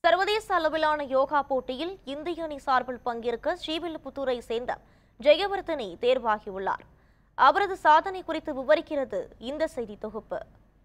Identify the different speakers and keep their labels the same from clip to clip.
Speaker 1: சர்வதேச அளவிலான யோகா போட்டியில் இந்திய அணி சார்பில் பங்கேற்க ஸ்ரீவில்லிபுத்தூரை சேர்ந்த ஜெயவர்தனி தேர்வாகியுள்ளார் அவரது சாதனை குறித்து விவரிக்கிறது இந்த செய்தி தொகுப்பு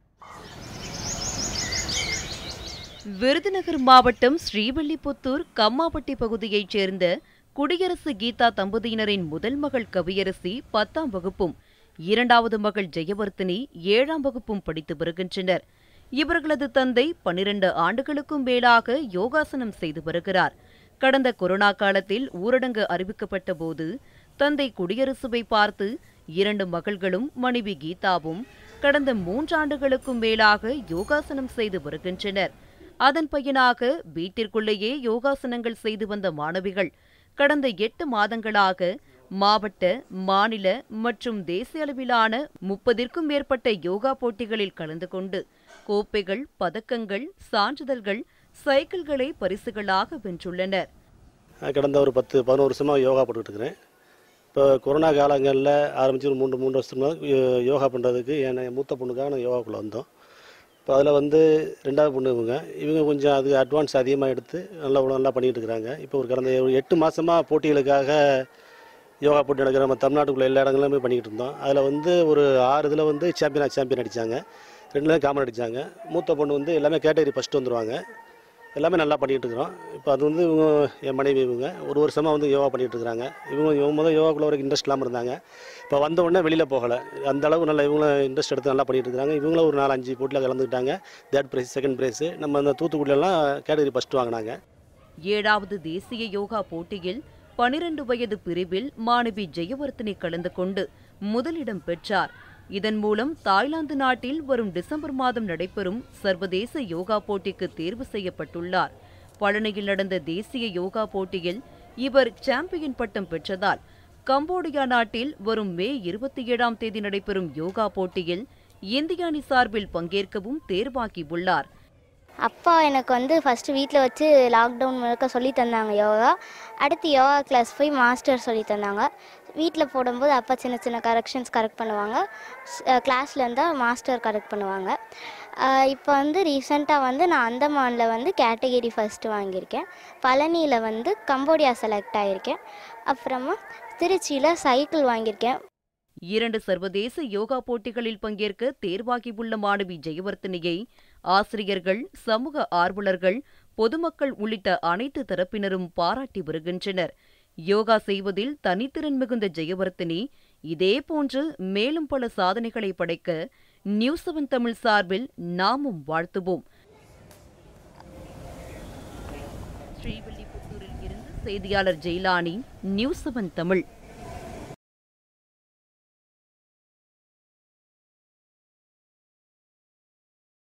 Speaker 2: விருதுநகர் மாவட்டம் ஸ்ரீவில்லிபுத்தூர் கம்மாப்பட்டி பகுதியைச் சேர்ந்த குடியரசு கீதா தம்பதியினரின் முதல் மகள் கவியரசி பத்தாம் வகுப்பும் இரண்டாவது மகள் ஜெயவர்த்தினி ஏழாம் வகுப்பும் படித்து வருகின்றனர் இவர்களது தந்தை பனிரண்டு ஆண்டுகளுக்கும் மேலாக யோகாசனம் செய்து வருகிறார் கடந்த கொரோனா காலத்தில் ஊரடங்கு அறிவிக்கப்பட்ட போது தந்தை குடியரசுவை பார்த்து இரண்டு மகள்களும் மனைவி கீதாவும் கடந்த மூன்றாண்டுகளுக்கும் மேலாக யோகாசனம் செய்து வருகின்றனர் அதன் பயனாக வீட்டிற்குள்ளேயே யோகாசனங்கள் செய்து வந்த மாணவிகள் கடந்த எட்டு மாதங்களாக மாவட்ட மாநில மற்றும் தேசிய அளவிலான முப்பதிற்கும் மேற்பட்ட யோகா போட்டிகளில் கலந்து கொண்டு கோப்பைகள் பதக்கங்கள் சான்றிதழ்கள் சைக்கிள்களை பரிசுகளாக வென்றுள்ளனர்
Speaker 3: நான் கடந்த ஒரு பத்து பதினோரு வருஷமாக யோகா போட்டுக்கிட்டு இருக்கிறேன் இப்போ கொரோனா காலங்களில் ஆரம்பிச்சு ஒரு மூன்று மூன்று வருஷமாக யோ- யோகா பண்ணுறதுக்கு என் மூத்த பொண்ணுக்காக நான் யோகாக்குள்ளே வந்தோம் இப்போ அதில் வந்து ரெண்டாவது பொண்ணு இவங்க இவங்க கொஞ்சம் அது அட்வான்ஸ் அதிகமாக எடுத்து நல்லா நல்லா பண்ணிகிட்டு இருக்கிறாங்க இப்போ ஒரு கடந்த ஒரு எட்டு மாதமாக போட்டிகளுக்காக யோகா போட்டி நடக்கிற நம்ம தமிழ்நாட்டுக்குள்ள எல்லா இடங்களுமே பண்ணிக்கிட்டு இருந்தோம் அதில் வந்து ஒரு ஆறு இதில் வந்து சாம்பியன் சாம்பியன் அடித்தாங்க ரெண்டுல காமன் அடித்தாங்க மூத்த பொண்ணு வந்து எல்லாமே கேட்டகரி ஃபஸ்ட்டு வந்துருவாங்க எல்லாமே நல்லா பண்ணிகிட்டு இருக்கிறோம் இப்போ அது வந்து இவங்க என் மனைவி இவங்க ஒரு வருஷமாக வந்து யோகா பண்ணிகிட்டு இருக்கிறாங்க இவங்க இவங்க முதல் யோகாக்குள்ள வரைக்கும் இன்ட்ரெஸ்ட் இல்லாமல் இருந்தாங்க இப்போ வந்த உடனே வெளியில் போகலை அந்த அளவு நல்லா இவங்களும் இன்ட்ரெஸ்ட் எடுத்து நல்லா பண்ணிகிட்டு இருக்காங்க இவங்களும் ஒரு நாலு அஞ்சு போட்டியில் கலந்துக்கிட்டாங்க தேர்ட் ப்ரைஸ் செகண்ட் ப்ரைஸ் நம்ம அந்த தூத்துக்குடியிலலாம் கேட்டகரி ஃபஸ்ட்டு வாங்கினாங்க
Speaker 2: ஏழாவது தேசிய யோகா போட்டியில் பனிரெண்டு வயது பிரிவில் மாணவி ஜெயவர்த்தினி கலந்து கொண்டு முதலிடம் பெற்றார் இதன் மூலம் தாய்லாந்து நாட்டில் வரும் டிசம்பர் மாதம் நடைபெறும் சர்வதேச யோகா போட்டிக்கு தேர்வு செய்யப்பட்டுள்ளார் பழனியில் நடந்த தேசிய யோகா போட்டியில் இவர் சாம்பியன் பட்டம் பெற்றதால் கம்போடியா நாட்டில் வரும் மே இருபத்தி ஏழாம் தேதி நடைபெறும் யோகா போட்டியில் இந்திய அணி சார்பில் பங்கேற்கவும் தேர்வாகியுள்ளார்
Speaker 4: அப்பா எனக்கு வந்து ஃபஸ்ட்டு வீட்டில் வச்சு லாக்டவுன் முழுக்க சொல்லி தந்தாங்க யோகா அடுத்து யோகா கிளாஸ் போய் மாஸ்டர் சொல்லி தந்தாங்க வீட்டில் போடும்போது அப்பா சின்ன சின்ன கரெக்ஷன்ஸ் கரெக்ட் பண்ணுவாங்க கிளாஸில் இருந்தால் மாஸ்டர் கரெக்ட் பண்ணுவாங்க இப்போ வந்து ரீசெண்டாக வந்து நான் அந்தமானில் வந்து கேட்டகரி ஃபஸ்ட்டு வாங்கியிருக்கேன் பழனியில் வந்து கம்போடியா செலக்ட் ஆகியிருக்கேன் அப்புறமா திருச்சியில் சைக்கிள் வாங்கியிருக்கேன்
Speaker 2: இரண்டு சர்வதேச யோகா போட்டிகளில் பங்கேற்க தேர்வாகியுள்ள மாணவி ஜெயவர்த்தினியை ஆசிரியர்கள் சமூக ஆர்வலர்கள் பொதுமக்கள் உள்ளிட்ட அனைத்து தரப்பினரும் பாராட்டி வருகின்றனர் யோகா செய்வதில் தனித்திறன் மிகுந்த ஜெயவர்த்தினி இதேபோன்று மேலும் பல சாதனைகளை படைக்க நியூஸ் செவன் தமிழ் சார்பில் நாமும் வாழ்த்துவோம் ஸ்ரீவில்லிபுத்தூரில் இருந்து செய்தியாளர் ஜெயிலானி நியூஸ் செவன் தமிழ்